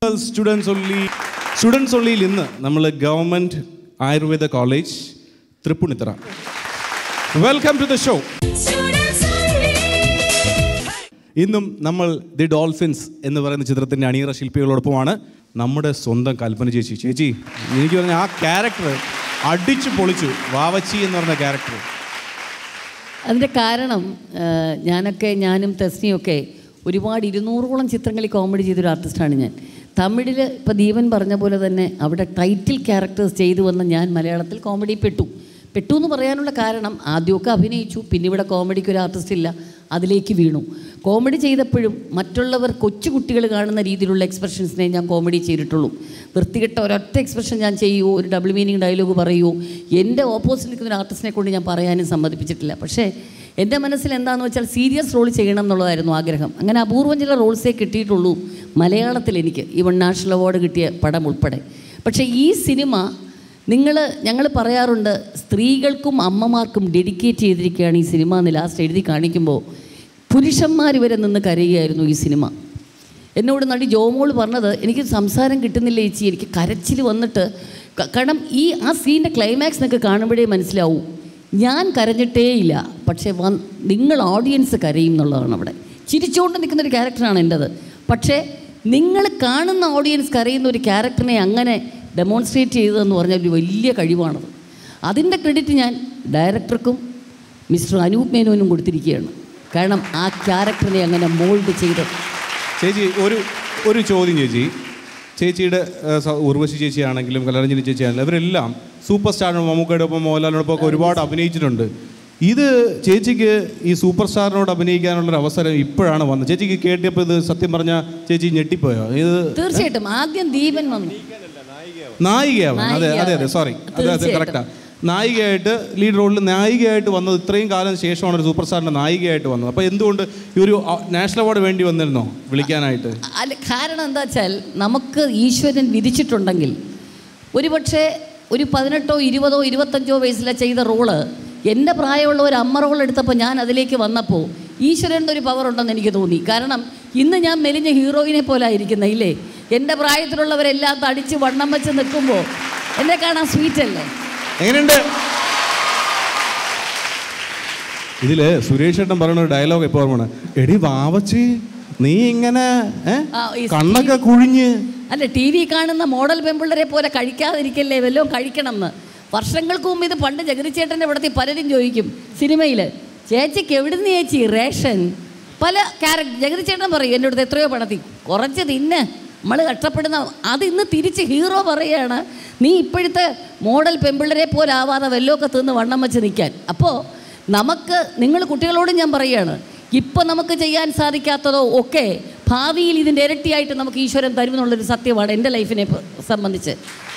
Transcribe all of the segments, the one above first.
Students only students ഒള്ളിയിൽ ഇന്ന് നമ്മൾ government Ayurveda college Tripunithura welcome to the show ഇന്നും നമ്മൾ ദി ഡോൾഫിൻസ് എന്ന് പറയുന്ന ചിത്രത്തിൻ്റെ അണിയറ ശില്പികളോടൊപ്പമാണ് നമ്മുടെ സ്വന്തം കൽപ്പന ചേച്ചി ചേച്ചി എനിക്ക് പറഞ്ഞ ആ ക്യാരക്ടർ അടിച്ചു പൊളിച്ചു വാവച്ചി എന്ന് പറഞ്ഞ ക്യാരക്ടർ അതിൻ്റെ കാരണം ആ, ഞാനൊക്കെ ഞാനും തെസ്നിയൊക്കെ ഒരുപാട് ഇരുന്നൂറോളം ചിത്രങ്ങളിൽ കോമഡി ചെയ്തൊരു ആർട്ടിസ്റ്റാണ് ഞാൻ തമിഴിൽ ഇപ്പോൾ ദീപൻ പറഞ്ഞ പോലെ തന്നെ അവിടെ ടൈറ്റിൽ ക്യാരക്ടേഴ്സ് ചെയ്തു വന്ന ഞാൻ മലയാളത്തിൽ കോമഡി പെട്ടു പെട്ടു എന്ന് പറയാനുള്ള കാരണം ആദ്യമൊക്കെ അഭിനയിച്ചു പിന്നെ ഇവിടെ കോമഡിക്ക് ഒരു ആർട്ടിസ്റ്റ് ഇല്ല അതിലേക്ക് വീണു കോമഡി ചെയ്തപ്പോഴും മറ്റുള്ളവർ കൊച്ചുകുട്ടികൾ കാണുന്ന രീതിയിലുള്ള എക്സ്പ്രഷൻസിനെ ഞാൻ കോമഡി ചെയ്തിട്ടുള്ളൂ വൃത്തികെട്ട ഒരൊറ്റ എക്സ്പ്രഷൻ ഞാൻ ചെയ്യുമോ ഒരു ഡബിൾ മീനിങ് ഡയലോഗ് പറയുമോ എൻ്റെ ഓപ്പോസിറ്റ് നിൽക്കുന്ന ഒരു ആർട്ടിസ്റ്റിനെ കൊണ്ട് ഞാൻ പറയാനും സമ്മതിപ്പിച്ചിട്ടില്ല പക്ഷേ എൻ്റെ മനസ്സിൽ എന്താണെന്ന് വെച്ചാൽ സീരിയസ് റോൾ ചെയ്യണം എന്നുള്ളതായിരുന്നു ആഗ്രഹം അങ്ങനെ അപൂർവം ചില റോൾസേ കിട്ടിയിട്ടുള്ളൂ മലയാളത്തിൽ എനിക്ക് ഈവൺ നാഷണൽ അവാർഡ് കിട്ടിയ പടം ഉൾപ്പെടെ പക്ഷേ ഈ സിനിമ നിങ്ങൾ ഞങ്ങൾ പറയാറുണ്ട് സ്ത്രീകൾക്കും അമ്മമാർക്കും ഡെഡിക്കേറ്റ് ചെയ്തിരിക്കുകയാണ് ഈ സിനിമ എന്ന് ലാസ്റ്റ് എഴുതി കാണിക്കുമ്പോൾ പുരുഷന്മാർ വരെ നിന്ന് കരയുകയായിരുന്നു ഈ സിനിമ എന്നോട് നടി ജോമോൾ പറഞ്ഞത് എനിക്ക് സംസാരം കിട്ടുന്നില്ല ചേച്ചി എനിക്ക് കരച്ചിൽ വന്നിട്ട് ക- കാരണം ഈ ആ സീൻ്റെ ക്ലൈമാക്സ് എന്നൊക്കെ കാണുമ്പോഴേ മനസ്സിലാവും ഞാൻ കരഞ്ഞിട്ടേയില്ല പക്ഷേ വൻ നിങ്ങൾ ഓഡിയൻസ് കരയും എന്നുള്ളതാണ് അവിടെ ചിരിച്ചുകൊണ്ട് നിൽക്കുന്ന ഒരു ക്യാരക്ടറാണ് എൻ്റെത് പക്ഷേ നിങ്ങൾ കാണുന്ന ഓഡിയൻസ് കരയുന്ന ഒരു ക്യാരക്ടറിനെ അങ്ങനെ ഡെമോൺസ്ട്രേറ്റ് ചെയ്തതെന്ന് പറഞ്ഞാൽ ഒരു വലിയ കഴിവാണത് അതിൻ്റെ ക്രെഡിറ്റ് ഞാൻ ഡയറക്ടർക്കും മിസ്റ്റർ അനൂപ് മേനോനും കൊടുത്തിരിക്കുകയാണ് കാരണം ആ ക്യാരക്ടറിനെ അങ്ങനെ മോൾഡ് ചെയ്തത് ചേച്ചി ഒരു ഒരു ചോദ്യം ചേച്ചി ചേച്ചിയുടെ ആ, സ- ഉർവശി ചേച്ചിയാണെങ്കിലും കലരഞ്ജലി ചേച്ചിയാണെങ്കിലും ഇവരെല്ലാം സൂപ്പർ സ്റ്റാറിനും മമ്മൂക്കയുടെ ഒപ്പം മോഹൻലാലിനോടൊപ്പം ഒക്കെ ഒരുപാട് അഭിനയിച്ചിട്ടുണ്ട് ഇത് ചേച്ചിക്ക് ഈ സൂപ്പർ സ്റ്റാറിനോട് അഭിനയിക്കാനുള്ളൊരു അവസരം ഇപ്പോഴാണ് വന്നത് ചേച്ചിക്ക് കേട്ടിയപ്പോൾ ഇത് സത്യം പറഞ്ഞാൽ ചേച്ചി ഞെട്ടിപ്പോയോ ഇത് തീർച്ചയായിട്ടും ആദ്യം ദീപൻ വന്നു നായികയാവാൻ അതെ അതെ അതെ സോറി അതെ അതെ തീർച്ചയായിട്ടും. കറക്റ്റാ നായികയായിട്ട് ലീഡ് റോളിൽ നായികയായിട്ട് വന്നത് ഇത്രയും കാലം ശേഷമാണ് ഒരു സൂപ്പർ സ്റ്റാറിൻ്റെ നായികയായിട്ട് വന്നത് അപ്പോൾ എന്തുകൊണ്ട് ഈ ഒരു ആ, നാഷണൽ അവാർഡ് വേണ്ടി വന്നിരുന്നോ വിളിക്കാനായിട്ട് അല്ല കാരണം എന്താ വെച്ചാൽ നമുക്ക് ഈശ്വരൻ വിധിച്ചിട്ടുണ്ടെങ്കിൽ ഒരുപക്ഷെ ഒരു പതിനെട്ടോ ഇരുപതോ ഇരുപത്തഞ്ചോ വയസ്സിലെ ചെയ്ത റോള് എൻ്റെ പ്രായമുള്ള ഒരു അമ്മ റോൾ എടുത്തപ്പോൾ ഞാൻ അതിലേക്ക് വന്നപ്പോൾ ഈശ്വരൻ്റെ ഒരു പവർ ഉണ്ടെന്ന് എനിക്ക് തോന്നി കാരണം ഇന്ന് ഞാൻ മെലിഞ്ഞ ഹീറോയിനെ പോലെ ആയിരിക്കുന്ന ഇല്ലേ എൻ്റെ പ്രായത്തിലുള്ളവരെല്ലാം തടിച്ച് വണ്ണം വെച്ച് നിൽക്കുമ്പോൾ എന്നെ കാണാൻ സ്വീറ്റ് അല്ലേ എങ്ങനെയുണ്ട് ഇതില് സുരേഷ് ഏട്ടൻ പറയുന്ന ഒരു ഡയലോഗ് എപ്പോ ഓർമ്മയാണ് എടി വാവച്ചി നീ ഇങ്ങനെ ഏ? ആ, ഈ കണ്ണൊക്കെ കുഴിഞ്ഞ് അല്ല ടി വി കാണുന്ന മോഡൽ പെമ്പിള്ളരെ പോലെ കഴിക്കാതിരിക്കല്ലേ വല്ലതും കഴിക്കണം എന്ന് വർഷങ്ങൾക്ക് മുമ്പ് ഇത് പണ്ട് ജഗതിച്ചേട്ടൻ്റെ ഇവിടത്തെ പലരും ചോദിക്കും സിനിമയിൽ ചേച്ചിക്ക് എവിടുന്ന് ചേച്ചി റേഷൻ പല ക്യാരക്ടർ ജഗതിച്ചേട്ടൻ പറയും എൻ്റെ അടുത്ത് എത്രയോ പണത്തി കുറച്ച് തിന്ന് നമ്മൾ കഷ്ടപ്പെടുന്ന അത് ഇന്ന് തിരിച്ച് ഹീറോ പറയാണ് നീ ഇപ്പോഴത്തെ മോഡൽ പെമ്പിള്ളരെ പോലെ ആവാതെ വല്ലതൊക്കെ തിന്ന് വണ്ണം വെച്ച് നിൽക്കാൻ അപ്പോൾ നമുക്ക് നിങ്ങൾ കുട്ടികളോടും ഞാൻ പറയുകയാണ് ഇപ്പം നമുക്ക് ചെയ്യാൻ സാധിക്കാത്തതോ ഒക്കെ ഭാവിയിൽ ഇതിൻ്റെ ഇരട്ടിയായിട്ട് നമുക്ക് ഈശ്വരൻ തരുമെന്നുള്ളൊരു സത്യമാണ് എൻ്റെ ലൈഫിനെ പ- സംബന്ധിച്ച്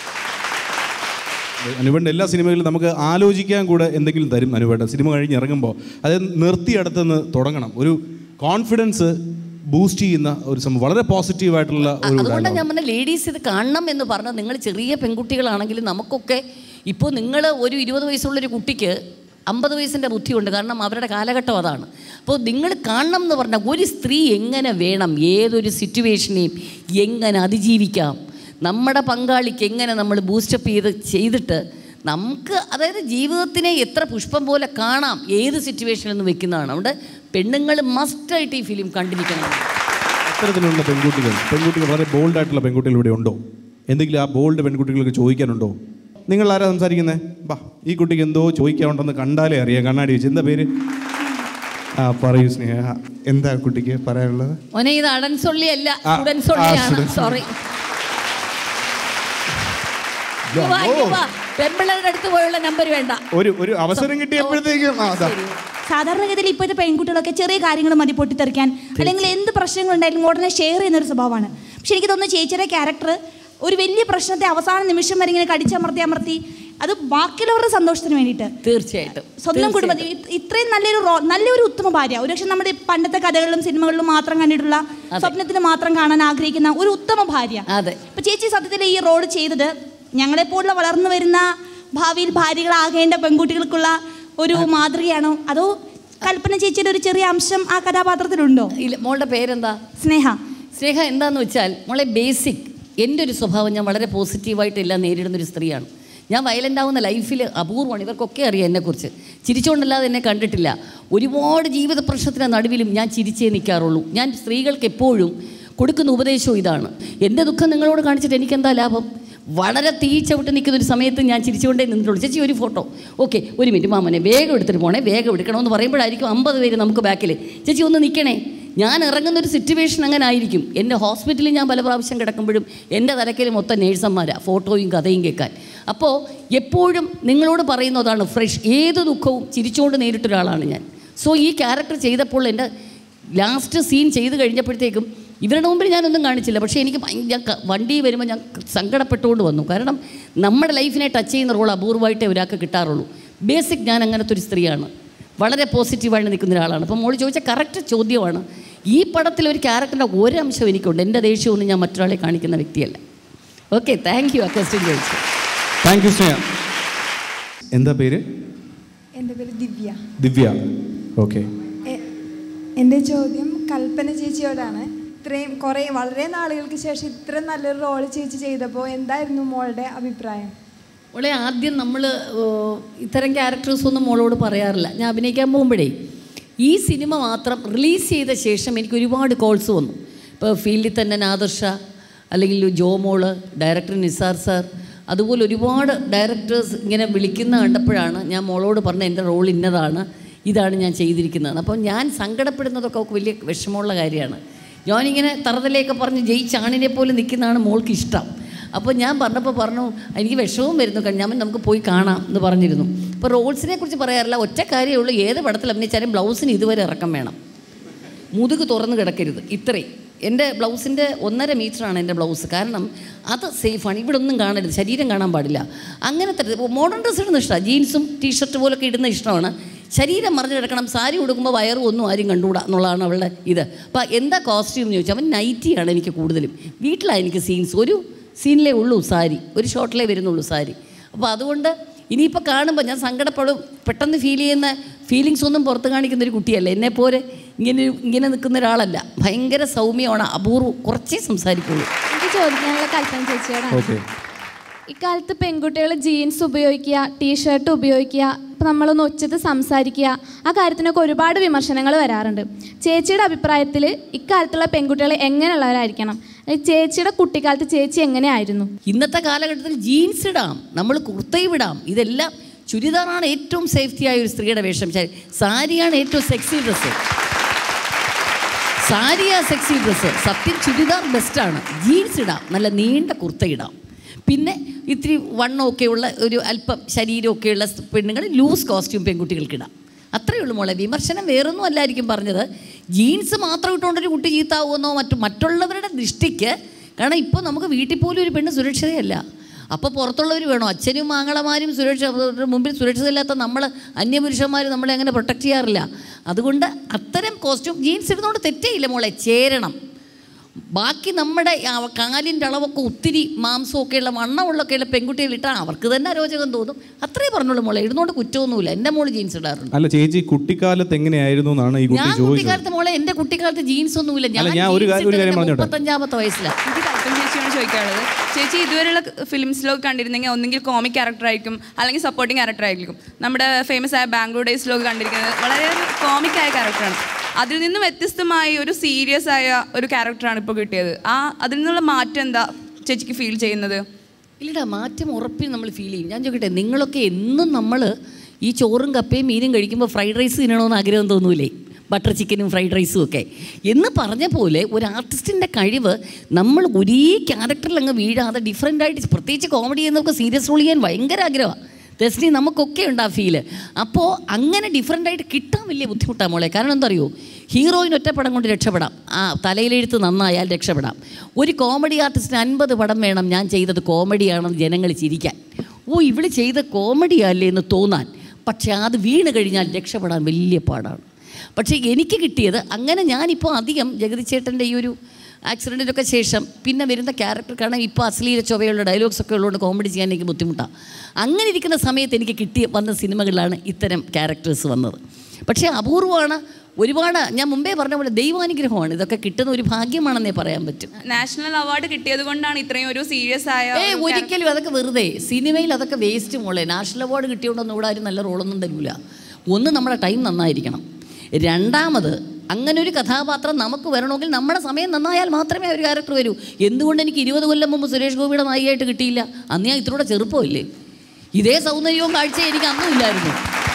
അനുവേണ്ട എല്ലാ സിനിമകളിലും നമുക്ക് ആലോചിക്കാൻ കൂടെ എന്തെങ്കിലും തരും അനുവേണ്ട സിനിമ കഴിഞ്ഞ് ഇറങ്ങുമ്പോൾ അത് നിർത്തിയടുത്തുനിന്ന് തുടങ്ങണം ഒരു കോൺഫിഡൻസ് ബൂസ്റ്റ് ചെയ്യുന്ന ഒരു സംഭവം വളരെ പോസിറ്റീവായിട്ടുള്ള ഒരു അതുകൊണ്ടാണ് dialogue. ഞാൻ പറഞ്ഞ ലേഡീസ് ഇത് കാണണം എന്ന് പറഞ്ഞാൽ നിങ്ങൾ ചെറിയ പെൺകുട്ടികളാണെങ്കിലും നമുക്കൊക്കെ ഇപ്പോൾ നിങ്ങൾ ഒരു ഇരുപത് വയസ്സുള്ളൊരു കുട്ടിക്ക് അമ്പത് വയസ്സിൻ്റെ ബുദ്ധിയുണ്ട് കാരണം അവരുടെ കാലഘട്ടം അതാണ് അപ്പോൾ നിങ്ങൾ കാണണം എന്ന് പറഞ്ഞാൽ ഒരു സ്ത്രീ എങ്ങനെ വേണം ഏതൊരു സിറ്റുവേഷനെയും എങ്ങനെ അതിജീവിക്കാം നമ്മുടെ പങ്കാളിക്ക് എങ്ങനെ നമ്മൾ ബൂസ്റ്റപ്പ് ചെയ്ത് ചെയ്തിട്ട് നമുക്ക് അതായത് ജീവിതത്തിനെ എത്ര പുഷ്പം പോലെ കാണാം ഏത് സിറ്റുവേഷനിൽ നിന്ന് വെക്കുന്നതാണ് അതുകൊണ്ട് പെണ്ണുങ്ങൾ മസ്റ്റായിട്ട് ഈ ഫിലിം കണ്ടിരിക്കണം അത്തരത്തിലുള്ള പെൺകുട്ടികൾ പെൺകുട്ടികൾ വളരെ ബോൾഡ് ആയിട്ടുള്ള പെൺകുട്ടികൾ ഇവിടെ ഉണ്ടോ എന്തെങ്കിലും ആ ബോൾഡ് പെൺകുട്ടികൾക്ക് ചോദിക്കാനുണ്ടോ നിങ്ങൾ ആരാ സംസാരിക്കുന്നത് ബാ ഈ കുട്ടിക്ക് എന്തോ ചോദിക്കാനുണ്ടെന്ന് കണ്ടാലേ അറിയാം കണ്ണാടി വെച്ച് എന്താ പേര് ആ പറയൂ സ്നേഹ എന്താ കുട്ടിക്ക് പറയാനുള്ളത് മോനെ ഇത് അടൻസൊള്ളി അല്ല ആ, സ്റ്റുഡൻസൊള്ളിയാണ് ആ, students. സോറി പെൺപിള്ളേരുടെ അടുത്ത് പോയുള്ള നമ്പർ വേണ്ട ഒരു ഒരു അവസരം കിട്ടിയപ്പോഴത്തേക്കും ആ അതാ സാധാരണഗതിയിൽ ഇപ്പോഴത്തെ പെൺകുട്ടികളൊക്കെ ചെറിയ കാര്യങ്ങൾ മതി പൊട്ടിത്തെറിക്കാൻ അല്ലെങ്കിൽ എന്ത് പ്രശ്നങ്ങളുണ്ടായാലും ഉടനെ ഷെയർ ചെയ്യുന്ന ഒരു സ്വഭാവമാണ് പക്ഷെ എനിക്ക് തോന്നുന്നു ചേച്ചിയുടെ ക്യാരക്ടർ ഒരു വലിയ പ്രശ്നത്തെ അവസാന നിമിഷം വരെ ഇങ്ങനെ കടിച്ചമർത്തി അമർത്തി അത് ബാക്കിയുള്ളവരുടെ സന്തോഷത്തിന് വേണ്ടിയിട്ട് തീർച്ചയായിട്ടും സ്വന്തം കുടുംബത്തിൽ ഇ- ഇത്രയും നല്ലൊരു റോ നല്ലൊരു ഉത്തമ ഭാര്യ ഒരുപക്ഷെ നമ്മുടെ ഈ പണ്ടത്തെ കഥകളിലും സിനിമകളിലും മാത്രം കണ്ടിട്ടുള്ള സ്വപ്നത്തിൽ മാത്രം കാണാൻ ആഗ്രഹിക്കുന്ന ഒരു ഉത്തമ ഭാര്യ അതെ ഇപ്പൊ ചേച്ചി സത്യത്തിൽ ഈ റോഡ് ചെയ്തത് ഞങ്ങളെപ്പോലുള്ള വളർന്നു വരുന്ന ഭാവിയിൽ ഭാര്യകളാകേണ്ട പെൺകുട്ടികൾക്കുള്ള ഒരു മാതൃകയാണോ അതോ കൽപ്പന ചേച്ചിയുടെ ഒരു ചെറിയ അംശം ആ കഥാപാത്രത്തിലുണ്ടോ ഇല്ല മോളുടെ പേരെന്താ സ്നേഹ സ്നേഹ എന്താന്ന് വെച്ചാൽ മോളെ ബേസിക് എൻ്റെ ഒരു സ്വഭാവം ഞാൻ വളരെ പോസിറ്റീവായിട്ട് എല്ലാം നേരിടുന്നൊരു സ്ത്രീയാണ് ഞാൻ വയലൻ്റ് ആവുന്ന ലൈഫിൽ അപൂർവമാണ് ഇവർക്കൊക്കെ അറിയാം എന്നെക്കുറിച്ച് ചിരിച്ചുകൊണ്ടല്ലാതെ എന്നെ കണ്ടിട്ടില്ല ഒരുപാട് ജീവിത പ്രശ്നത്തിന് നടുവിലും ഞാൻ ചിരിച്ചേ നിൽക്കാറുള്ളൂ ഞാൻ സ്ത്രീകൾക്ക് എപ്പോഴും കൊടുക്കുന്ന ഉപദേശവും ഇതാണ് എൻ്റെ ദുഃഖം നിങ്ങളോട് കാണിച്ചിട്ട് എനിക്കെന്താ ലാഭം വളരെ തീ ചവിട്ട് നിൽക്കുന്ന ഒരു സമയത്ത് ഞാൻ ചിരിച്ചുകൊണ്ടേ നിന്നിട്ടുള്ളൂ ചേച്ചി ഒരു ഫോട്ടോ ഓക്കെ ഒരു മിനിറ്റ് മാമനെ വേഗം എടുത്തിട്ട് പോണേ വേഗം എടുക്കണമെന്ന് പറയുമ്പോഴായിരിക്കും അമ്പത് പേര് നമുക്ക് ബാക്കിൽ ചേച്ചി ഒന്ന് നിൽക്കണേ ഞാൻ ഇറങ്ങുന്ന ഒരു സിറ്റുവേഷൻ അങ്ങനെ ആയിരിക്കും എൻ്റെ ഹോസ്പിറ്റലിൽ ഞാൻ പല പ്രാവശ്യം കിടക്കുമ്പോഴും എൻ്റെ തലക്കൽ മൊത്തം നേഴ്സന്മാരാണ് ഫോട്ടോയും കഥയും കേൾക്കാൻ അപ്പോൾ എപ്പോഴും നിങ്ങളോട് പറയുന്നതാണ് ഫ്രഷ് ഏത് ദുഃഖവും ചിരിച്ചുകൊണ്ട് നേരിട്ട ഒരാളാണ് ഞാൻ സോ ഈ ക്യാരക്ടർ ചെയ്തപ്പോൾ എൻ്റെ ലാസ്റ്റ് സീൻ ചെയ്ത് കഴിഞ്ഞപ്പോഴത്തേക്കും ഇവരുടെ മുമ്പിൽ ഞാനൊന്നും കാണിച്ചില്ല പക്ഷേ എനിക്ക് ഭയ- ഞാൻ ക- വണ്ടി വരുമ്പോൾ ഞാൻ സങ്കടപ്പെട്ടുകൊണ്ട് വന്നു കാരണം നമ്മുടെ ലൈഫിനെ ടച്ച് ചെയ്യുന്ന റോൾ അപൂർവമായിട്ടേ ഒരാൾക്ക് കിട്ടാറുള്ളൂ ബേസിക് ഞാൻ അങ്ങനത്തെ ഒരു സ്ത്രീയാണ് വളരെ പോസിറ്റീവായിട്ട് നിൽക്കുന്ന ഒരാളാണ് അപ്പം മോള് ചോദിച്ച കറക്റ്റ് ചോദ്യമാണ് ഈ പടത്തിൽ ഒരു ക്യാരക്ടറിൻ്റെ ഒരംശം എനിക്കുണ്ട് എൻ്റെ ദേഷ്യമൊന്നും ഞാൻ മറ്റൊരാളെ കാണിക്കുന്ന വ്യക്തിയല്ല ഓക്കെ താങ്ക് യു ആ ക്വസ്റ്റ്യൻ ചോദിച്ചു താങ്ക് യു സ്നേഹ എന്താ പേര് എൻ്റെ പേര് ദിവ്യ ദിവ്യ ഓക്കെ എ- എൻ്റെ ചോദ്യം കൽപ്പന ചേച്ചിയോടാണ് ഇത്രയും കുറേ വളരെ നാളുകൾക്ക് ശേഷം ഇത്രയും നല്ലൊരു റോൾ ചേച്ചി ചെയ്തപ്പോൾ എന്തായിരുന്നു മോളുടെ അഭിപ്രായം മോളെ ആദ്യം നമ്മൾ ഇത്തരം ക്യാരക്ടേഴ്സ് ഒന്നും മോളോട് പറയാറില്ല ഞാൻ അഭിനയിക്കാൻ പോകുമ്പോഴേ ഈ സിനിമ മാത്രം റിലീസ് ചെയ്ത ശേഷം എനിക്ക് ഒരുപാട് കോൾസ് വന്നു ഇപ്പോൾ ഫീൽഡിൽ തന്നെ നാദർഷ അല്ലെങ്കിൽ ജോമോള് ഡയറക്ടർ നിസാർ സാർ അതുപോലെ ഒരുപാട് ഡയറക്ടേഴ്സ് ഇങ്ങനെ വിളിക്കുന്ന കണ്ടപ്പോഴാണ് ഞാൻ മോളോട് പറഞ്ഞ എൻ്റെ റോൾ ഇന്നതാണ് ഇതാണ് ഞാൻ ചെയ്തിരിക്കുന്നത് അപ്പോൾ ഞാൻ സങ്കടപ്പെടുന്നതൊക്കെ അവൾക്ക് വലിയ വിഷമമുള്ള കാര്യമാണ് ഞാനിങ്ങനെ തറതലയൊക്കെ പറഞ്ഞ് ജയിച്ചാണിനെ പോലെ നിൽക്കുന്നതാണ് മോൾക്ക് ഇഷ്ടം അപ്പോൾ ഞാൻ പറഞ്ഞപ്പോൾ പറഞ്ഞു എനിക്ക് വിഷമവും വരുന്നു കാരണം ഞാൻ നമുക്ക് പോയി കാണാം എന്ന് പറഞ്ഞിരുന്നു അപ്പോൾ റോൾസിനെ കുറിച്ച് പറയാറില്ല ഒറ്റ കാര്യമേ ഉള്ളൂ ഏത് പടത്തിൽ അഭിനയിച്ചാലും ബ്ലൗസിന് ഇതുവരെ ഇറക്കം വേണം മുതുക് തുറന്ന് കിടക്കരുത് ഇത്രയും എൻ്റെ ബ്ലൗസിൻ്റെ ഒന്നര മീറ്ററാണ് എൻ്റെ ബ്ലൗസ് കാരണം അത് സേഫാണ് ഇവിടെ ഒന്നും കാണരുത് ശരീരം കാണാൻ പാടില്ല അങ്ങനത്തെ മോഡേൺ ഡ്രസ്സ് ഇടുന്ന ഇഷ്ടമാണ് ജീൻസും ടീഷർട്ട് പോലൊക്കെ ഇടുന്ന ഇഷ്ടമാണ് ശരീരം മറിഞ്ഞ് കിടക്കണം സാരി ഉടുക്കുമ്പോൾ വയറും ഒന്നും ആരും കണ്ടുകൂടാ എന്നുള്ളതാണ് അവളുടെ ഇത് അപ്പോൾ എന്താ കോസ്റ്റ്യൂം എന്ന് ചോദിച്ചാൽ അവൻ നൈറ്റിയാണ് എനിക്ക് കൂടുതലും വീട്ടിലാണ് എനിക്ക് സീൻസ് ഒരു സീനിലേ ഉള്ളൂ സാരി ഒരു ഷോട്ടിലേ വരുന്നുള്ളൂ സാരി അപ്പോൾ അതുകൊണ്ട് ഇനിയിപ്പോൾ കാണുമ്പോൾ ഞാൻ സങ്കടപ്പെടും പെട്ടെന്ന് ഫീൽ ചെയ്യുന്ന ഫീലിങ്സ് ഒന്നും പുറത്ത് കാണിക്കുന്ന ഒരു കുട്ടിയല്ല എന്നെപ്പോലെ ഇങ്ങനെ ഇങ്ങനെ നിൽക്കുന്ന ഒരാളല്ല ഭയങ്കര സൗമ്യമാണ് അപൂർവം കുറച്ചേ സംസാരിക്കുള്ളൂ എനിക്ക് ചോദിക്കാനുള്ള കൽപ്പന ചേച്ചിയോടാണ് ഓക്കെ ഇക്കാലത്ത് പെൺകുട്ടികൾ ജീൻസ് ഉപയോഗിക്കുക ടീഷർട്ട് ഉപയോഗിക്കുക ഇപ്പം നമ്മളൊന്ന് ഒച്ചത്ത് സംസാരിക്കുക ആ കാര്യത്തിനൊക്കെ ഒരുപാട് വിമർശനങ്ങൾ വരാറുണ്ട് ചേച്ചിയുടെ അഭിപ്രായത്തിൽ ഇക്കാലത്തുള്ള പെൺകുട്ടികൾ എങ്ങനെയുള്ളവരായിരിക്കണം അല്ലെങ്കിൽ ചേച്ചിയുടെ കുട്ടിക്കാലത്ത് ചേച്ചി എങ്ങനെയായിരുന്നു ഇന്നത്തെ കാലഘട്ടത്തിൽ ജീൻസ് ഇടാം നമ്മൾ കുർത്തയും ഇടാം ഇതെല്ലാം ചുരിദാറാണ് ഏറ്റവും സേഫ്റ്റി ആയ ഒരു സ്ത്രീയുടെ വേഷം ശരി, സാരിയാണ് ഏറ്റവും സെക്സി ഡ്രസ്സ് സാരിയാ സെക്സി ഡ്രസ്സ് സത്യം ചുരിദാർ ബെസ്റ്റാണ് ജീൻസ് ഇടാം നല്ല നീണ്ട കുർത്ത ഇടാം പിന്നെ ഇത്തിരി വണ്ണമൊക്കെ ഉള്ള ഒരു അല്പം ശരീരമൊക്കെയുള്ള പെണ്ണുങ്ങൾ ലൂസ് കോസ്റ്റ്യൂം പെൺകുട്ടികൾക്ക് ഇടാം അത്രയേ ഉള്ളൂ മോളെ വിമർശനം വേറൊന്നും അല്ലായിരിക്കും പറഞ്ഞത് ജീൻസ് മാത്രം ഇട്ടുകൊണ്ടൊരു കുട്ടി ചീത്താവുമെന്നോ മറ്റു മറ്റുള്ളവരുടെ ദൃഷ്ടിക്ക് കാരണം ഇപ്പോൾ നമുക്ക് വീട്ടിൽ പോലും ഒരു പെണ്ണ് സുരക്ഷിതയല്ല അപ്പോൾ പുറത്തുള്ളവർ വേണോ അച്ഛനും മാങ്ങളമാരും സുരക്ഷ അവരുടെ മുമ്പിൽ സുരക്ഷിതമില്ലാത്ത നമ്മൾ അന്യപുരുഷന്മാർ നമ്മളെ അങ്ങനെ പ്രൊട്ടക്റ്റ് ചെയ്യാറില്ല അതുകൊണ്ട് അത്തരം കോസ്റ്റ്യൂം ജീൻസ് ഇടുന്നതുകൊണ്ട് തെറ്റേ ഇല്ല മോളെ ചേരണം ബാക്കി നമ്മുടെ ആ കാലിൻ്റെ അളവൊക്കെ ഒത്തിരി മാംസമൊക്കെ ഉള്ള വണ്ണമുള്ളൊക്കെയുള്ള പെൺകുട്ടികൾ ഇട്ടാൽ അവർക്ക് തന്നെ അരോചകം തോന്നും അത്രേ പറഞ്ഞുള്ളൂ മോളെ ഇടുന്നോണ്ട് കുറ്റമൊന്നുമില്ല എൻ്റെ മോള് ജീൻസ് ഇടാറുണ്ട് അല്ല ചേച്ചി കുട്ടിക്കാലത്ത് എങ്ങനെയായിരുന്നു എന്നാണ് ഈ കുട്ടി ഞാൻ ചോദിച്ചത് കുട്ടിക്കാലത്ത് മോളെ എൻ്റെ കുട്ടിക്കാലത്ത് ജീൻസ് ഒന്നുമില്ല അല്ല, ഞാൻ ഒരു കാര്യം- ഒരു കാര്യം പറഞ്ഞോട്ടെ. മുപ്പത്തഞ്ചാമത്തെ വയസ്സിലാണ് എനിക്ക് കൽപ്പന ചേച്ചിയാണ് ചോദിക്കാനുള്ളത് ചേച്ചി ഇതുവരെയുള്ള ഫിലിംസിലൊക്കെ കണ്ടിരുന്നെങ്കിൽ ഒന്നെങ്കിൽ കോമിക് ക്യാരക്ടർ ആയിരിക്കും അല്ലെങ്കിൽ സപ്പോർട്ടിംഗ് ക്യാരക്ടർ ആയിരിക്കും നമ്മുടെ ഫേമസ് ആയ ബാംഗ്ലൂർ ഡേയ്സിലൊക്കെ കണ്ടിരിക്കുന്നത് വളരെ ഒരു കോമിക് ആയ ക്യാരക്ടറാണ് അതിൽ നിന്ന് വ്യത്യസ്തമായി ഒരു സീരിയസ് ആയ ഒരു ക്യാരക്ടറാണ് ഇപ്പോൾ കിട്ടിയത് ആ അതിൽ നിന്നുള്ള മാറ്റം എന്താ ചേച്ചിക്ക് ഫീൽ ചെയ്യുന്നത് ഇല്ലടാ മാറ്റം ഉറപ്പിൽ നമ്മൾ ഫീൽ ചെയ്യും ഞാൻ ചോദിക്കട്ടെ നിങ്ങളൊക്കെ എന്നും നമ്മൾ ഈ ചോറും കപ്പയും മീനും കഴിക്കുമ്പോൾ ഫ്രൈഡ് റൈസ് തിന്നണമെന്ന് ആഗ്രഹം തോന്നൂലേ ബട്ടർ ചിക്കനും ഫ്രൈഡ് റൈസും ഒക്കെ എന്ന് പറഞ്ഞ പോലെ ഒരു ആർട്ടിസ്റ്റിൻ്റെ കഴിവ് നമ്മൾ ഒരേ ക്യാരക്ടറിൽ അങ്ങ് വീഴാതെ ഡിഫറെൻ്റ് ആയിട്ട് പ്രത്യേകിച്ച് കോമഡി ചെയ്യുന്നവർക്ക് സീരിയസ് റോൾ ചെയ്യാൻ ഭയങ്കര ആഗ്രഹമാണ് ദസ്നി നമുക്കൊക്കെ ഉണ്ട് ആ ഫീല് അപ്പോൾ അങ്ങനെ ഡിഫറെൻ്റ് ആയിട്ട് കിട്ടാൻ വലിയ ബുദ്ധിമുട്ടാണ് മോളെ കാരണം എന്താ അറിയോ ഹീറോയിൻ ഒറ്റ പടം കൊണ്ട് രക്ഷപ്പെടാം ആ തലയിലെഴുത്ത് നന്നായാൽ രക്ഷപ്പെടാം ഒരു കോമഡി ആർട്ടിസ്റ്റിന് അൻപത് പടം വേണം ഞാൻ ചെയ്തത് കോമഡിയാണെന്ന് ജനങ്ങൾ ചിരിക്കാൻ ഓ ഇവള് ചെയ്ത കോമഡിയല്ലേ എന്ന് തോന്നാൻ പക്ഷേ അത് വീണ് കഴിഞ്ഞാൽ രക്ഷപ്പെടാൻ വലിയ പാടാണ് പക്ഷേ എനിക്ക് കിട്ടിയത് അങ്ങനെ ഞാനിപ്പോൾ അധികം ജഗതി ചേട്ടൻ്റെ ഈ ഒരു ആക്സിഡൻറ്റിനൊക്കെ ശേഷം പിന്നെ വരുന്ന ക്യാരക്ടർ കാരണം ഇപ്പോൾ അശ്ലീല ചൊവ്വയുള്ള ഡയലോഗ്സ് ഒക്കെ ഉള്ളതുകൊണ്ട് കോമഡി ചെയ്യാൻ എനിക്ക് ബുദ്ധിമുട്ടാണ് അങ്ങനെ ഇരിക്കുന്ന സമയത്ത് എനിക്ക് കിട്ടിയ വന്ന സിനിമകളിലാണ് ഇത്തരം ക്യാരക്ടേഴ്സ് വന്നത് പക്ഷേ അപൂർവമാണ് ഒരുപാട് ഞാൻ മുമ്പേ പറഞ്ഞ പോലെ ദൈവാനുഗ്രഹമാണ് ഇതൊക്കെ കിട്ടുന്ന ഒരു ഭാഗ്യമാണെന്നേ പറയാൻ പറ്റും നാഷണൽ അവാർഡ് കിട്ടിയത് കൊണ്ടാണ് ഇത്രയും ഒരു സീരിയസ് ആയ ഏ ഒരു ഒരിക്കലും അതൊക്കെ വെറുതെ സിനിമയിൽ അതൊക്കെ വേസ്റ്റ് മോളെ നാഷണൽ അവാർഡ് കിട്ടിയോണ്ടൊന്നും ഇവിടെ ആരും നല്ല റോളൊന്നും തരൂല ഒന്ന് നമ്മുടെ ടൈം നന്നായിരിക്കണം രണ്ടാമത് അങ്ങനെ ഒരു കഥാപാത്രം നമുക്ക് വരണമെങ്കിൽ നമ്മുടെ സമയം നന്നായാൽ മാത്രമേ ഒരു ക്യാരക്ടർ വരൂ എന്തുകൊണ്ട് എനിക്ക് ഇരുപത് കൊല്ലം മുമ്പ് സുരേഷ് ഗോപിയുടെ നായികയായിട്ട് കിട്ടിയില്ല അന്ന് ഞാൻ ഇത്രൂടെ ചെറുപ്പമില്ലേ ഇതേ സൗന്ദര്യവും കാഴ്ചയും എനിക്ക് അന്നും ഇല്ലായിരുന്നു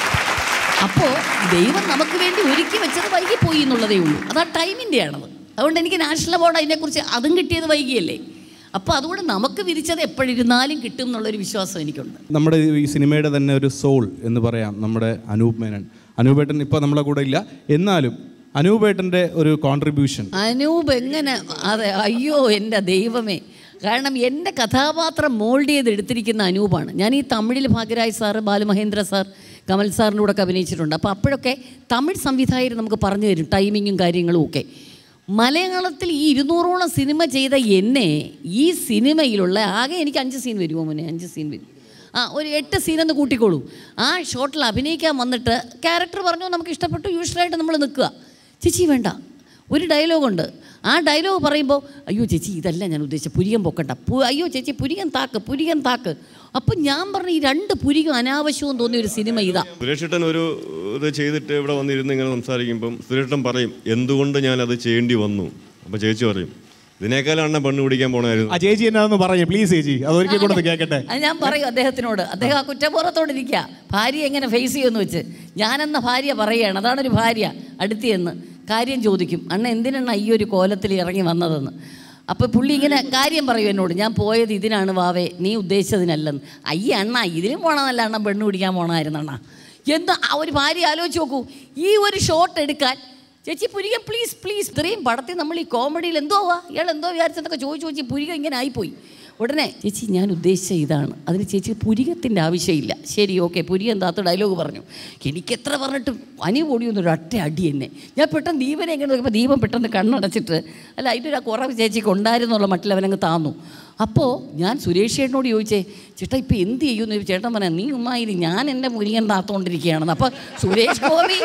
അപ്പോൾ ദൈവം നമുക്ക് വേണ്ടി ഒരുക്കി വെച്ചത് വൈകിപ്പോയി എന്നുള്ളതേ ഉള്ളൂ അത് ആ ടൈമിൻ്റെ ആണത് അതുകൊണ്ട് എനിക്ക് നാഷണൽ അവാർഡ് അതിനെക്കുറിച്ച് അതും കിട്ടിയത് വൈകിയല്ലേ അപ്പോൾ അതുകൊണ്ട് നമുക്ക് വിരിച്ചത് എപ്പോഴിരുന്നാലും കിട്ടും എന്നുള്ളൊരു വിശ്വാസം എനിക്കുണ്ട് നമ്മുടെ ഈ സിനിമയുടെ തന്നെ ഒരു സോൾ എന്ന് പറയാം നമ്മുടെ അനൂപ് മേനൻ അനൂപേട്ടൻ ഇപ്പോൾ നമ്മളെ കൂടെ ഇല്ല എന്നാലും അനൂപേട്ടൻ്റെ ഒരു കോൺട്രിബ്യൂഷൻ അനൂപ് എങ്ങനെ അതെ അയ്യോ എൻ്റെ ദൈവമേ കാരണം എൻ്റെ കഥാപാത്രം മോൾഡ് ചെയ്ത് എടുത്തിരിക്കുന്ന അനൂപാണ് ഞാൻ ഈ തമിഴിൽ ഭാഗ്യരാജ് സാറ് ബാലമഹേന്ദ്ര സാർ കമൽ സാറിൻ്റെ കൂടെ ഒക്കെ അഭിനയിച്ചിട്ടുണ്ട് അപ്പോൾ അപ്പോഴൊക്കെ തമിഴ് സംവിധായകർ നമുക്ക് പറഞ്ഞു തരും ടൈമിങ്ങും കാര്യങ്ങളും ഒക്കെ മലയാളത്തിൽ ഈ ഇരുന്നൂറോളം സിനിമ ചെയ്ത എന്നെ ഈ സിനിമയിലുള്ള ആകെ എനിക്ക് അഞ്ച് സീൻ വരുമോ മുന്നേ അഞ്ച് സീൻ വരും ആ ഒരു എട്ട് സീനെന്ന് കൂട്ടിക്കോളൂ ആ ഷോട്ടിൽ അഭിനയിക്കാൻ വന്നിട്ട് ക്യാരക്ടർ പറഞ്ഞു നമുക്ക് ഇഷ്ടപ്പെട്ടു യൂഷ്വലായിട്ട് നമ്മൾ നിൽക്കുക ചേച്ചി വേണ്ട ഒരു ഡയലോഗുണ്ട് ആ ഡയലോഗ് പറയുമ്പോൾ അയ്യോ ചേച്ചി ഇതല്ല ഞാൻ ഉദ്ദേശിച്ചത് പുരികം പൊക്കണ്ട പു അയ്യോ ചേച്ചി പുരികം താക്ക് പുരികം താക്ക് അപ്പം ഞാൻ പറഞ്ഞു ഈ രണ്ട് പുരികം അനാവശ്യവും തോന്നിയ ഒരു സിനിമ ഇതാ സുരേഷേട്ടൻ ഒരു ഇത് ചെയ്തിട്ട് ഇവിടെ വന്നിരുന്ന് ഇങ്ങനെ സംസാരിക്കുമ്പം സുരേഷേട്ടൻ പറയും എന്തുകൊണ്ട് ഞാൻ അത് ചെയ്യേണ്ടി വന്നു അപ്പോൾ ചേച്ചി പറയും ഇതിനേക്കാളാണ് പെണ്ണ് പിടിക്കാൻ പോണായിരുന്നു ആ ചേച്ചി എന്നാന്ന് പറഞ്ഞു പ്ലീസ് ചേച്ചി അത് ഒരിക്കൽ കൂടെ ഒന്ന് കേൾക്കട്ടെ അത് ഞാൻ പറയും അദ്ദേഹത്തിനോട് അദ്ദേഹം ആ കുറ്റബോധത്തോടിരിക്കുക ഭാര്യ എങ്ങനെ ഫേസ് ചെയ്യുമെന്ന് വെച്ച് ഞാനെന്ന ഭാര്യ പറയുകയാണ് അതാണൊരു ഭാര്യ അടുത്തിയെന്ന് കാര്യം ചോദിക്കും അണ്ണ എന്തിനാണ് ഈ ഒരു കോലത്തിൽ ഇറങ്ങി വന്നതെന്ന് അപ്പോൾ പുള്ളി ഇങ്ങനെ കാര്യം പറയും എന്നോട് ഞാൻ പോയത് ഇതിനാണ് വാവേ നീ ഉദ്ദേശിച്ചതിനല്ലെന്ന് അയ്യ അണ്ണ ഇതിലും പോണതല്ല അണ്ണ പെണ്ണ് പിടിക്കാൻ പോണമായിരുന്നു അണ്ണ എന്താ ആ ഒരു ഭാര്യ ആലോചിച്ച് നോക്കൂ ഈ ഒരു ഷോട്ട് എടുക്കാൻ ചേച്ചി പുരികം പ്ലീസ് പ്ലീസ് ഇത്രയും പടത്തിൽ നമ്മൾ ഈ കോമഡിയിൽ എന്തോ ആവാ ഇയാൾ എന്തോ വിചാരിച്ചെന്നൊക്കെ ചോദിച്ചു ചോദിച്ച് പുരികം ഇങ്ങനെ ആയിപ്പോയി ഉടനെ ചേച്ചി ഞാൻ ഉദ്ദേശിച്ച ഇതാണ് അതിന് ചേച്ചി പുരികത്തിൻ്റെ ആവശ്യമില്ല ശരി ഓക്കെ പുരികം താത്ത ഡയലോഗ് പറഞ്ഞു എനിക്ക് എത്ര പറഞ്ഞിട്ടും അനി പൊടിയൊന്നും ഒരു ഒറ്റ അടി എന്നെ ഞാൻ പെട്ടെന്ന് ദീപനെ എങ്ങനെ നോക്കിയപ്പോൾ ദീപം പെട്ടെന്ന് കണ്ണടച്ചിട്ട് അല്ല അതിൻ്റെ ഒരു കുറവ് ചേച്ചിക്ക് ഉണ്ടായിരുന്നുള്ള മട്ടിൽ അവനങ്ങ് താന്നു അപ്പോൾ ഞാൻ സുരേഷ് ചേട്ടനോട് ചോദിച്ചേ ചേട്ടാ ഇപ്പോൾ എന്ത് ചെയ്യുമെന്ന് ചോദിച്ചു ചേട്ടൻ പറയാം നീ ഉമ്മായിരി ഞാൻ എൻ്റെ മുരികൻ താത്തോണ്ടിരിക്കുകയാണെന്ന് അപ്പോൾ സുരേഷ് ഗോപി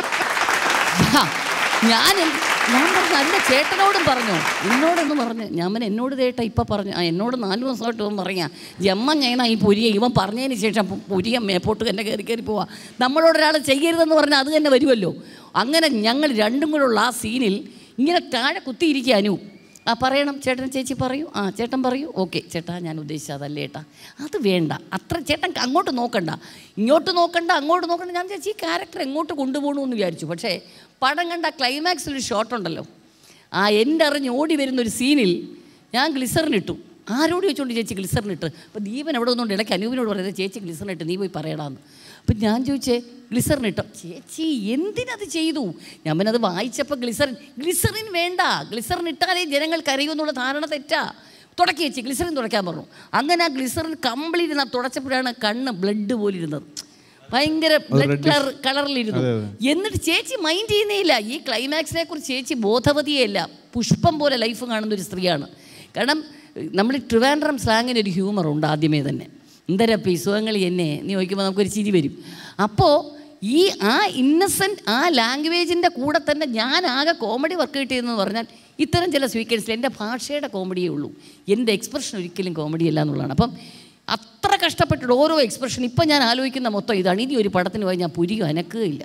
ആ, ഞാൻ എന്ത്- ഞാൻ പറഞ്ഞു അല്ല ചേട്ടനോടും പറഞ്ഞു എന്നോടൊന്ന് പറഞ്ഞു ഞാൻ പറഞ്ഞു എന്നോട് ചേട്ട ഇപ്പം പറഞ്ഞു ആ എന്നോട് നാല് ദിവസമായിട്ട് ഇവൻ പറയാ ജമ്മ ഞാൻ ഈ പുരിയ ഇവൻ പറഞ്ഞതിന് ശേഷം പു- പുരിയ മേപ്പോട്ട് തന്നെ കയറി കയറി പോവാ നമ്മളോട് ഒരാൾ ചെയ്യരുതെന്ന് പറഞ്ഞാൽ അത് തന്നെ വരുമല്ലോ അങ്ങനെ ഞങ്ങൾ രണ്ടും കൂടെ ഉള്ള ആ സീനിൽ ഇങ്ങനെ താഴെ കുത്തിയിരിക്കുക അനു ആ പറയണം ചേട്ടൻ ചേച്ചി പറയൂ ആ ചേട്ടൻ പറയൂ ഓക്കെ ചേട്ടാ ഞാൻ ഉദ്ദേശിച്ചത് അതല്ലേ ഏട്ടാ അത് വേണ്ട അത്ര ചേട്ടൻ അങ്ങോട്ട് നോക്കണ്ട ഇങ്ങോട്ട് നോക്കണ്ട അങ്ങോട്ട് നോക്കണ്ട ഞാൻ ചേച്ചി ഈ ക്യാരക്ടർ എങ്ങോട്ട് കൊണ്ടുപോകണമെന്ന് വിചാരിച്ചു പക്ഷേ പടം കണ്ട ക്ലൈമാക്സിൽ ഒരു ഷോട്ട് ഉണ്ടല്ലോ ആ എൻ്റെ അറിഞ്ഞ് ഓടി വരുന്ന ഒരു സീനിൽ ഞാൻ ഗ്ലിസറിൻ ഇട്ടു ആരോട് ചോദിച്ചോണ്ട് ചേച്ചി ഗ്ലിസറിൻ ഇട്ട് അപ്പോൾ ദീപൻ അവിടെ ഒന്നുകൊണ്ട് ഇടയ്ക്ക് അനൂപിനോട് പറയുന്നത് ചേച്ചി ഗ്ലിസറിൻ ഇട്ട് നീ പോയി പറയടാന്ന് അപ്പം ഞാൻ ചോദിച്ചേ ഗ്ലിസറിൻ ഇട്ടോ ചേച്ചി എന്തിനത് ചെയ്തു ഞാൻ പിന്നെ അത് വായിച്ചപ്പോൾ ഗ്ലിസറിൻ ഗ്ലിസറിൻ വേണ്ട ഗ്ലിസറിൻ ഇട്ടാലേ ജനങ്ങൾക്ക് അറിയുമെന്നുള്ള ധാരണ തെറ്റാ തുടക്കി വെച്ച് ഗ്ലിസറിൻ തുടയ്ക്കാൻ പറഞ്ഞു അങ്ങനെ ആ ഗ്ലിസറിൻ കംപ്ലീറ്റ് ഞാൻ തുടച്ചപ്പോഴാണ് കണ്ണ് ബ്ലഡ് പോലെ ഇരുന്നത് ഭയങ്കര ബ്ലഡ് കളർ കളറിലിരുന്നു എന്നിട്ട് ചേച്ചി മൈൻഡ് ചെയ്യുന്നേയില്ല ഈ ക്ലൈമാക്സിനെ കുറിച്ച് ചേച്ചി ബോധവതിയല്ല പുഷ്പം പോലെ ലൈഫ് കാണുന്ന ഒരു സ്ത്രീയാണ് കാരണം നമ്മൾ ട്രിവാൻഡ്രം സ്ലാങ്ങിന് ഒരു ഹ്യൂമർ ഉണ്ട് ആദ്യമേ തന്നെ എന്തരപ്പി സുഖങ്ങൾ എന്നെ നീ ചോദിക്കുമ്പോൾ നമുക്കൊരു ചിരി വരും അപ്പോൾ ഈ ആ ഇന്നസെൻറ്റ് ആ ലാംഗ്വേജിൻ്റെ കൂടെ തന്നെ ഞാൻ ആകെ കോമഡി വർക്ക് കിട്ടിയതെന്ന് പറഞ്ഞാൽ ഇത്തരം ചില സ്വീക്കേഴ്സിൽ എൻ്റെ ഭാഷയുടെ കോമഡിയേ ഉള്ളൂ എൻ്റെ എക്സ്പ്രഷൻ ഒരിക്കലും കോമഡി അല്ല എന്നുള്ളതാണ് അപ്പം അത്ര കഷ്ടപ്പെട്ടിട്ട് ഓരോ എക്സ്പ്രഷൻ ഇപ്പം ഞാൻ ആലോചിക്കുന്ന മൊത്തം ഇതാണ് ഇനി ഒരു പടത്തിന് പോയി ഞാൻ പുരികം അനക്കുകയില്ല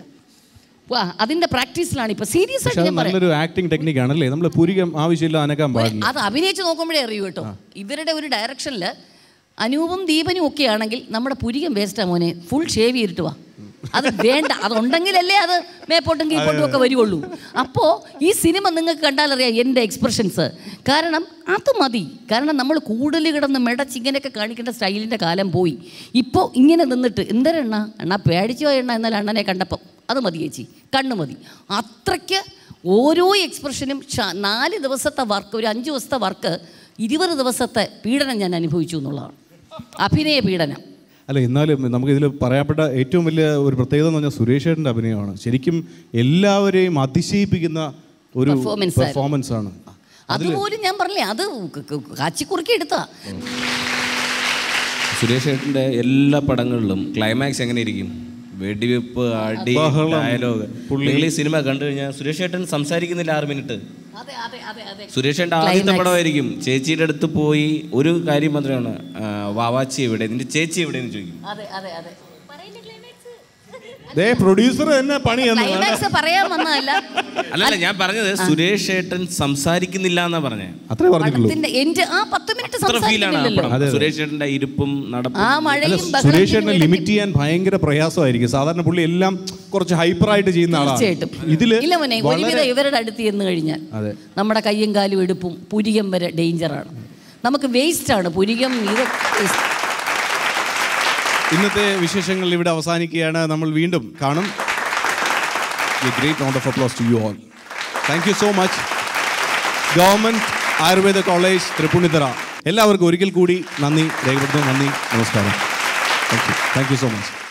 വാ അതിൻ്റെ പ്രാക്ടീസിലാണ് ഇപ്പം സീരിയസ് പക്ഷെ ആയിട്ട് അത് ഞാൻ പറയാം നല്ലൊരു ആക്ടിങ് ടെക്നിക്ക് ആണല്ലേ നമ്മൾ പുരികം ആവശ്യമില്ല അനക്കാൻ പാടില്ല അത് അഭിനയിച്ച് നോക്കുമ്പോഴേ അറിയൂ കേട്ടോ ഇവരുടെ ഒരു ഡയറക്ഷനിൽ അനൂപും ദീപനും ഒക്കെ ആണെങ്കിൽ നമ്മുടെ പുരികം വേസ്റ്റാ മോനെ ഫുൾ ഷേവ് ചെയ്തിട്ട് വാ അത് വേണ്ട അതുണ്ടെങ്കിലല്ലേ അത് മേപ്പോട്ടും കീപ്പോട്ടും ഒക്കെ വരുവുള്ളൂ അപ്പോൾ ഈ സിനിമ നിങ്ങൾക്ക് കണ്ടാലറിയാം എൻ്റെ എക്സ്പ്രഷൻസ് കാരണം അത് മതി കാരണം നമ്മൾ കൂടുതൽ കിടന്ന് മെടച്ച് ഇങ്ങനെയൊക്കെ കാണിക്കേണ്ട സ്റ്റൈലിൻ്റെ കാലം പോയി ഇപ്പോൾ ഇങ്ങനെ നിന്നിട്ട് എന്തരെണ്ണ എണ്ണ പേടിച്ചോ എണ്ണ എന്നാൽ അണ്ണനെ കണ്ടപ്പം അത് മതി ചേച്ചി കണ്ണ് മതി അത്രയ്ക്ക് ഓരോ എക്സ്പ്രഷനും ഷ- നാല് ദിവസത്തെ വർക്ക് ഒരു അഞ്ച് ദിവസത്തെ വർക്ക് ഇരുപത് ദിവസത്തെ പീഡനം ഞാൻ അനുഭവിച്ചു എന്നുള്ളതാണ് അഭിനയ പീഡനം അല്ല എന്നാലും നമുക്ക് ഇതിൽ പറയപ്പെട്ട ഏറ്റവും വലിയ ഒരു പ്രത്യേകത എന്ന് പറഞ്ഞാൽ സുരേഷ് ഏട്ടൻ്റെ അഭിനയമാണ് ശരിക്കും എല്ലാവരെയും അതിശയിപ്പിക്കുന്ന ഒരു Performance ആയിരുന്നു. പെർഫോമൻസ് ആണ് അതുപോലും ഞാൻ പറഞ്ഞില്ലേ അത് ക- ക- കാച്ചിക്കുറുക്കി എടുത്താ സുരേഷ് ഏട്ടൻ്റെ എല്ലാ പടങ്ങളിലും ക്ലൈമാക്സ് എങ്ങനെ ഇരിക്കും വെടിവെപ്പ് അടി ബഹളം. ഡയലോഗ് പുള്ളി- നിങ്ങൾ ഈ സിനിമ കണ്ടു കഴിഞ്ഞാൽ സുരേഷ് ഏട്ടൻ സംസാരിക്കുന്നില്ല ആറ് മിനിറ്റ് അതെ അതെ അതെ അതെ സുരേഷ് ഏട്ടൻ്റെ ആദ്യത്തെ Climax. പടമായിരിക്കും ചേച്ചിയുടെ അടുത്ത് പോയി ഒരു കാര്യം മാത്രമാണ് ആ, വാവാച്ചി എവിടെ നിന്റെ ചേച്ചി എവിടെയെന്ന് ചോദിക്കും അതെ അതെ അതെ ദേ പ്രൊഡ്യൂസർ തന്നെ പണി തന്നു. ക്ലൈമാക്സ് പറയാൻ വന്നതല്ല അല്ലല്ല ഞാൻ പറഞ്ഞത് സുരേഷ് ഏട്ടൻ സംസാരിക്കുന്നില്ല എന്നാ പറഞ്ഞേ അത്രേ പറഞ്ഞിട്ടുള്ളൂ പടത്തിന്റെ എന്റെ ആ പത്ത് മിനിറ്റ് അത്ര ഫീലാണ് സംസാരിക്കുന്നില്ലല്ലോ സുരേഷ് ഏട്ടന്റെ ഇരിപ്പും നടപ്പും ആ അല്ല മഴയും സുരേഷ് ചേട്ടനെ ബഹളത്തിനും ലിമിറ്റ് ചെയ്യാൻ ഭയങ്കര പ്രയാസമായിരിക്കും സാധാരണ പുള്ളി എല്ലാം കുറച്ച് ഹൈപ്പറായിട്ട് ചെയ്യുന്ന ആളാണ് തീർച്ചയായിട്ടും ഇതില് ഇല്ല മോനെ ഒരുവിധം വളരെ ഇവരുടെ അടുത്ത് ചെന്ന് കഴിഞ്ഞാൽ അതെ. നമ്മുടെ കയ്യും കാലും എടുപ്പും പുരികം വരെ ഡേഞ്ചറാണ് നമുക്ക് വേസ്റ്റ് ആണ് പുരികം ഇതൊക്കെ waste. ഇന്നത്തെ വിശേഷങ്ങൾ ഇവിടെ അവസാനിക്കുകയാണ് നമ്മൾ വീണ്ടും കാണും great round of applause to you all thank you so much government Ayurveda college Tripunithura എല്ലാവർക്കും ഒരിക്കൽ കൂടി നന്ദി രേഖപ്പെടുത്തുന്നു നന്ദി നമസ്കാരം thank you thank you so much